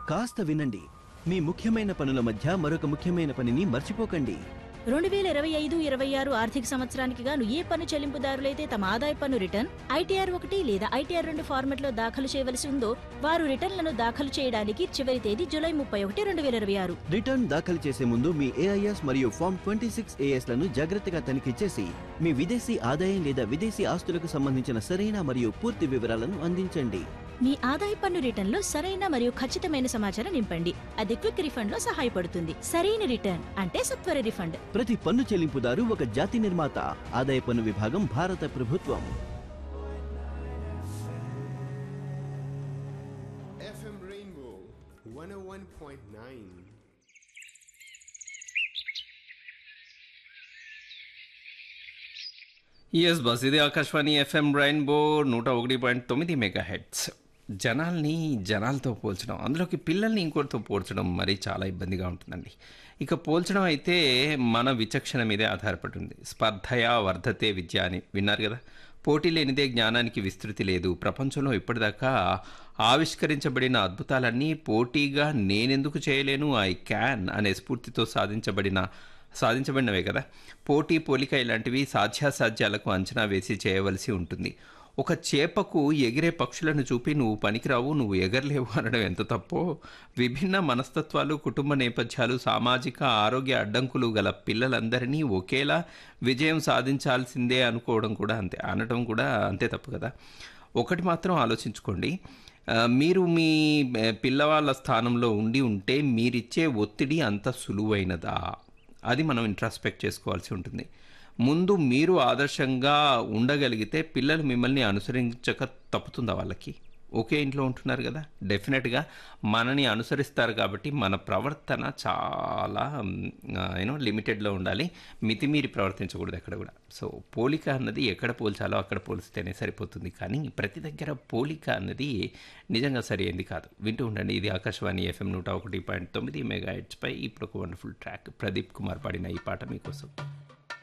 కాస్త వినండి మీ ముఖ్యమైన పనుల మధ్య మరొక ముఖ్యమైన పనిని మర్చిపోకండి రెండు వేల ఇరవై ఐదు ఇరవై ఆరు ఆర్థిక సంవత్సరానికి గాను ఏ పన్ను చెల్లింపుదారులైతే తమ ఆదాయ పన్ను రిటర్న్ ఐటీఆర్ ఒకటి లేదా ఐటీఆర్ రెండు ఫార్మెట్లో దాఖలు చేయవలసి ఉందో వారు రిటర్న్లను దాఖలు చేయడానికి చివరి తేదీ జూలై ముప్పై ఒకటి రెండు వేల ఇరవై ఆరు రిటర్న్ దాఖలు చేసే ముందు మీ ఏఐఎస్ మరియు ఫామ్ ట్వంటీ సిక్స్ ఏఎస్ లను జాగ్రత్తగా తనిఖీ చేసి మీ విదేశీ ఆదాయం లేదా విదేశీ ఆస్తులకు సంబంధించిన సరైన మరియు పూర్తి వివరాలను అందించండి మీ ఆదాయ పన్ను రిటర్న్లో సరైన మరియు ఖచ్చితమైన సమాచారం నింపండి అది క్విక్ రిఫండ్ లో సహాయపడుతుంది సరైన రిటర్న్ అంటే సత్వర రిఫండ్ ప్రతి పన్ను చెల్లింపుదారు ఒక జాతి నిర్మాత ఆదాయ పన్ను విభాగం భారత ప్రభుత్వం FM Rainbow 101.9. ఎస్ బస్ ఇది ఆకాశవాణి ఎఫ్ఎం రైన్బో నూట ఒకటి పాయింట్ తొమ్మిది మెగా హెడ్స్ జనాల్ని జనాలతో పోల్చడం అందులోకి పిల్లల్ని ఇంకోటితో పోల్చడం మరీ చాలా ఇబ్బందిగా ఉంటుందండి ఇక పోల్చడం అయితే మన విచక్షణ మీదే ఆధారపడి ఉంది స్పర్ధయా వర్ధతే విద్య అని విన్నారు కదా పోటీ లేనిదే జ్ఞానానికి విస్తృతి లేదు ప్రపంచంలో ఇప్పటిదాకా ఆవిష్కరించబడిన అద్భుతాలన్నీ పోటీగా నేనెందుకు చేయలేను ఐ క్యాన్ అనే స్ఫూర్తితో సాధించబడిన సాధించబడినవే కదా పోటీ పోలిక ఇలాంటివి సాధ్యాసాధ్యాలకు అంచనా వేసి చేయవలసి ఉంటుంది ఒక చేపకు ఎగిరే పక్షులను చూపి నువ్వు పనికిరావు నువ్వు ఎగరలేవు అనడం ఎంత తప్పో విభిన్న మనస్తత్వాలు కుటుంబ నేపథ్యాలు సామాజిక ఆరోగ్య అడ్డంకులు గల పిల్లలందరినీ ఒకేలా విజయం సాధించాల్సిందే అనుకోవడం కూడా అంతే అనడం కూడా అంతే తప్పు కదా ఒకటి మాత్రం ఆలోచించుకోండి ఆ, మీరు మీ ఆ, పిల్లవాళ్ళ స్థానంలో ఉండి ఉంటే మీరిచ్చే ఒత్తిడి అంత సులువైనదా అది మనం ఇంట్రాస్పెక్ట్ చేసుకోవాల్సి ఉంటుంది ముందు మీరు ఆదర్శంగా ఉండగలిగితే పిల్లలు మిమ్మల్ని అనుసరించక తప్పుతుందా వాళ్ళకి ఒకే ఇంట్లో ఉంటున్నారు కదా డెఫినెట్గా మనని అనుసరిస్తారు కాబట్టి మన ప్రవర్తన చాలా యూనో లిమిటెడ్లో ఉండాలి మితిమీరి ప్రవర్తించకూడదు ఎక్కడ కూడా సో పోలిక అన్నది ఎక్కడ పోల్చాలో అక్కడ పోలిస్తేనే సరిపోతుంది కానీ ప్రతి దగ్గర పోలిక అన్నది నిజంగా సరైంది కాదు వింటూ ఉండండి ఇది ఆకాశవాణి ఎఫ్ఎం నూట ఒకటి పాయింట్ తొమ్మిది మెగా హెడ్స్పై ఇప్పుడు ఒక వండర్ఫుల్ ట్రాక్ ప్రదీప్ కుమార్ పాడిన ఈ పాట మీకోసం